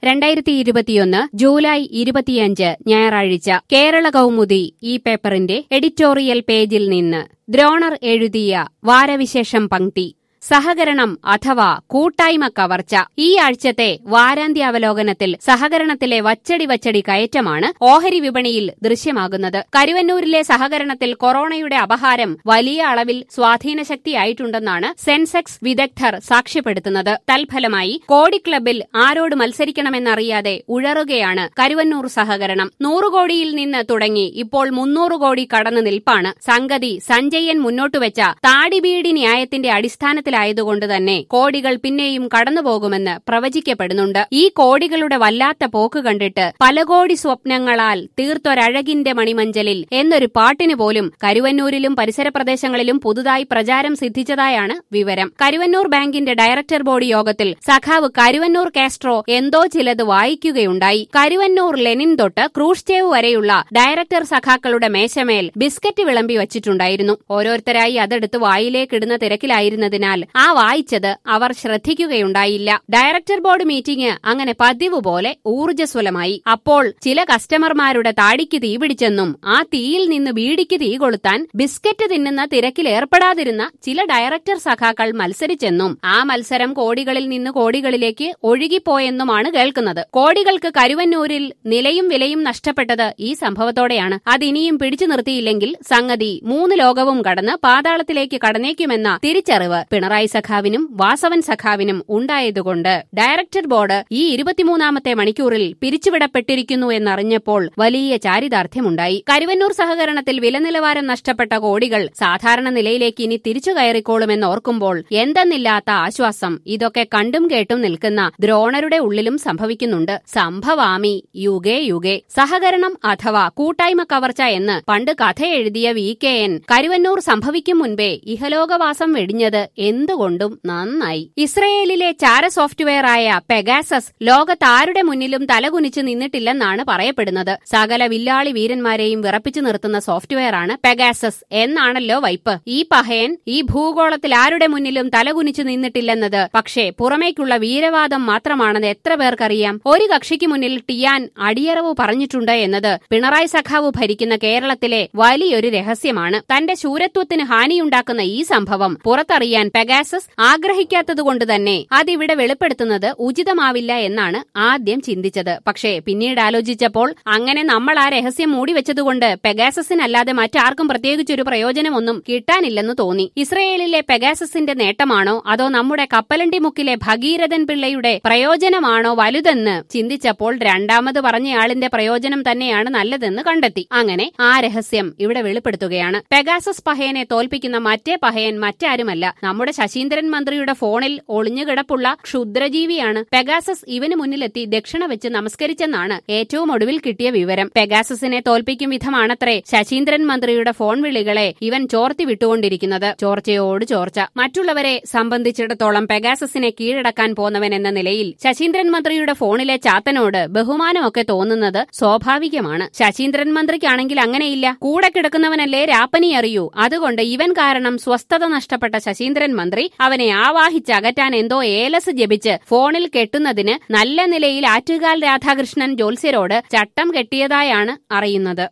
രണ്ടായിരത്തി ഇരുപത്തിയൊന്ന് ജൂലൈ ഇരുപത്തിയഞ്ച് ഞായറാഴ്ച കേരള കൗമുദി ഈ പേപ്പറിന്റെ എഡിറ്റോറിയൽ പേജിൽ നിന്ന് ദ്രോണർ എഴുതിയ വാരവിശേഷം പങ്ക്തി സഹകരണം അഥവാ കൂട്ടായ്മ കവർച്ച ഈ ആഴ്ചത്തെ വാരാന്ത്യാവലോകനത്തിൽ സഹകരണത്തിലെ വച്ചടി വച്ചടി കയറ്റമാണ് ഓഹരി വിപണിയിൽ ദൃശ്യമാകുന്നത് കരുവന്നൂരിലെ സഹകരണത്തിൽ കൊറോണയുടെ അപഹാരം വലിയ അളവിൽ സ്വാധീനശക്തിയായിട്ടുണ്ടെന്നാണ് സെൻസെക്സ് വിദഗ്ധർ സാക്ഷ്യപ്പെടുത്തുന്നത് തൽഫലമായി കോടി ക്ലബിൽ ആരോട് മത്സരിക്കണമെന്നറിയാതെ ഉഴറുകയാണ് കരുവന്നൂർ സഹകരണം നൂറ് കോടിയിൽ നിന്ന് തുടങ്ങി ഇപ്പോൾ മുന്നൂറ് കോടി കടന്നു നിൽപ്പാണ് സംഗതി സഞ്ജയൻ മുന്നോട്ടുവെച്ച താടിബീടി ന്യായത്തിന്റെ അടിസ്ഥാനത്തിൽ ായതുകൊണ്ട് തന്നെ കോടികൾ പിന്നെയും കടന്നുപോകുമെന്ന് പ്രവചിക്കപ്പെടുന്നുണ്ട് ഈ കോടികളുടെ വല്ലാത്ത പോക്ക് കണ്ടിട്ട് പല കോടി സ്വപ്നങ്ങളാൽ തീർത്തൊരഴകിന്റെ മണിമഞ്ചലിൽ എന്നൊരു പാട്ടിന് പോലും കരുവന്നൂരിലും പരിസര പ്രദേശങ്ങളിലും പുതുതായി പ്രചാരം സിദ്ധിച്ചതായാണ് വിവരം കരുവന്നൂർ ബാങ്കിന്റെ ഡയറക്ടർ ബോർഡ് യോഗത്തിൽ സഖാവ് കരുവന്നൂർ കാസ്ട്രോ എന്തോ ചിലത് വായിക്കുകയുണ്ടായി കരുവന്നൂർ ലെനിൻ തൊട്ട് ക്രൂഷ്ചേവ് വരെയുള്ള ഡയറക്ടർ സഖാക്കളുടെ മേശമേൽ ബിസ്ക്കറ്റ് വിളമ്പി വച്ചിട്ടുണ്ടായിരുന്നു ഓരോരുത്തരായി അതെടുത്ത് വായിലേക്കിടുന്ന തിരക്കിലായിരുന്നതിനാൽ ആ വായിച്ചത് അവർ ശ്രദ്ധിക്കുകയുണ്ടായില്ല ഡയറക്ടർ ബോർഡ് മീറ്റിംഗ് അങ്ങനെ പതിവ് പോലെ ഊർജ്ജസ്വലമായി അപ്പോൾ ചില കസ്റ്റമർമാരുടെ താടിക്ക് തീപിടിച്ചെന്നും ആ തീയിൽ നിന്ന് ബീഡിക്ക് തീ കൊളുത്താൻ ബിസ്ക്കറ്റ് തിന്നുന്ന തിരക്കിലേർപ്പെടാതിരുന്ന ചില ഡയറക്ടർ സഖാക്കൾ മത്സരിച്ചെന്നും ആ മത്സരം കോടികളിൽ നിന്ന് കോടികളിലേക്ക് ഒഴുകിപ്പോയെന്നുമാണ് കേൾക്കുന്നത് കോടികൾക്ക് കരുവന്നൂരിൽ നിലയും വിലയും നഷ്ടപ്പെട്ടത് ഈ സംഭവത്തോടെയാണ് അതിനിയും പിടിച്ചു നിർത്തിയില്ലെങ്കിൽ സംഗതി മൂന്ന് ലോകവും കടന്ന് പാതാളത്തിലേക്ക് കടന്നേക്കുമെന്ന തിരിച്ചറിവ് പിണറായി സഖാവിനും വാസവൻ സഖാവിനും ഉണ്ടായതുകൊണ്ട് ഡയറക്ടർ ബോർഡ് ഈ ഇരുപത്തിമൂന്നാമത്തെ മണിക്കൂറിൽ പിരിച്ചുവിടപ്പെട്ടിരിക്കുന്നു എന്നറിഞ്ഞപ്പോൾ വലിയ ചാരിതാർത്ഥ്യമുണ്ടായി കരുവന്നൂർ സഹകരണത്തിൽ വിലനിലവാരം നഷ്ടപ്പെട്ട കോടികൾ സാധാരണ നിലയിലേക്ക് ഇനി തിരിച്ചു കയറിക്കോളുമെന്ന് ഓർക്കുമ്പോൾ എന്തെന്നില്ലാത്ത ആശ്വാസം ഇതൊക്കെ കണ്ടും കേട്ടും നിൽക്കുന്ന ദ്രോണരുടെ ഉള്ളിലും സംഭവിക്കുന്നുണ്ട് സംഭവാമി യുഗേ യുഗേ സഹകരണം അഥവാ കൂട്ടായ്മ കവർച്ച എന്ന് പണ്ട് കഥ എഴുതിയ വി കെ എൻ കരുവന്നൂർ സംഭവിക്കും മുൻപേ ഇഹലോകവാസം വെടിഞ്ഞത് എന്തുകൊണ്ടും നന്നായി ഇസ്രയേലിലെ ചാര സോഫ്റ്റ്വെയറായ പെഗാസസ് ലോകത്താരുടെ മുന്നിലും തലകുനിച്ച് നിന്നിട്ടില്ലെന്നാണ് പറയപ്പെടുന്നത് സകല വില്ലാളി വീരന്മാരെയും വിറപ്പിച്ചു നിർത്തുന്ന സോഫ്റ്റ്വെയറാണ് പെഗാസസ് എന്നാണല്ലോ വൈപ്പ് ഈ പഹയൻ ഈ ഭൂഗോളത്തിൽ ആരുടെ മുന്നിലും തലകുനിച്ചു നിന്നിട്ടില്ലെന്നത് പക്ഷേ പുറമേക്കുള്ള വീരവാദം മാത്രമാണെന്ന് എത്ര പേർക്കറിയാം ഒരു കക്ഷിക്ക് മുന്നിൽ ടിയാൻ അടിയറവ് പറഞ്ഞിട്ടുണ്ട് എന്നത് പിണറായി സഖാവ് ഭരിക്കുന്ന കേരളത്തിലെ വലിയൊരു രഹസ്യമാണ് തന്റെ ശൂരത്വത്തിന് ഹാനിയുണ്ടാക്കുന്ന ഈ സംഭവം പുറത്തറിയാൻ പെഗാസസ് ആഗ്രഹിക്കാത്തതുകൊണ്ട് തന്നെ അതിവിടെ വെളിപ്പെടുത്തുന്നത് ഉചിതമാവില്ല എന്നാണ് ആദ്യം ചിന്തിച്ചത് പക്ഷേ പിന്നീട് ആലോചിച്ചപ്പോൾ അങ്ങനെ നമ്മൾ ആ രഹസ്യം മൂടിവെച്ചതുകൊണ്ട് പെഗാസസിനല്ലാതെ മറ്റാർക്കും പ്രത്യേകിച്ചൊരു പ്രയോജനമൊന്നും കിട്ടാനില്ലെന്ന് തോന്നി ഇസ്രയേലിലെ പെഗാസസിന്റെ നേട്ടമാണോ അതോ നമ്മുടെ കപ്പലണ്ടി മുക്കിലെ ഭഗീരഥൻ പിള്ളയുടെ പ്രയോജനമാണോ വലുതെന്ന് ചിന്തിച്ചപ്പോൾ രണ്ടാമത് പറഞ്ഞയാളിന്റെ പ്രയോജനം തന്നെയാണ് നല്ലതെന്ന് കണ്ടെത്തി അങ്ങനെ ആ രഹസ്യം ഇവിടെ വെളിപ്പെടുത്തുകയാണ് പെഗാസസ് പഹയനെ തോൽപ്പിക്കുന്ന മറ്റേ പഹയൻ മറ്റാരുമല്ല നമ്മുടെ ശശീന്ദ്രൻ മന്ത്രിയുടെ ഫോണിൽ ഒളിഞ്ഞുകിടപ്പുള്ള ക്ഷുദ്രജീവിയാണ് പെഗാസസ് ഇവന് മുന്നിലെത്തി ദക്ഷിണ വെച്ച് നമസ്കരിച്ചെന്നാണ് ഏറ്റവും ഒടുവിൽ കിട്ടിയ വിവരം പെഗാസസിനെ തോൽപ്പിക്കും വിധമാണത്രേ ശശീന്ദ്രൻ മന്ത്രിയുടെ ഫോൺ വിളികളെ ഇവൻ ചോർത്തി വിട്ടുകൊണ്ടിരിക്കുന്നത് ചോർച്ചയോട് ചോർച്ച മറ്റുള്ളവരെ സംബന്ധിച്ചിടത്തോളം പെഗാസസിനെ കീഴടക്കാൻ പോന്നവൻ എന്ന നിലയിൽ ശശീന്ദ്രൻ മന്ത്രിയുടെ ഫോണിലെ ചാത്തനോട് ബഹുമാനമൊക്കെ തോന്നുന്നത് സ്വാഭാവികമാണ് ശശീന്ദ്രൻ മന്ത്രിക്കാണെങ്കിൽ അങ്ങനെയില്ല കൂടെ കിടക്കുന്നവനല്ലേ രാപ്പനി അറിയൂ അതുകൊണ്ട് ഇവൻ കാരണം സ്വസ്ഥത നഷ്ടപ്പെട്ട ശശീന്ദ്രൻ മന്ത്രി അവനെ ആവാഹിച്ചകറ്റാൻ എന്തോ ഏലസ് ജപിച്ച് ഫോണിൽ കെട്ടുന്നതിന് നല്ല നിലയിൽ ആറ്റുകാൽ രാധാകൃഷ്ണൻ ജോത്സ്യരോട് ചട്ടം കെട്ടിയതായാണ് അറിയുന്നത്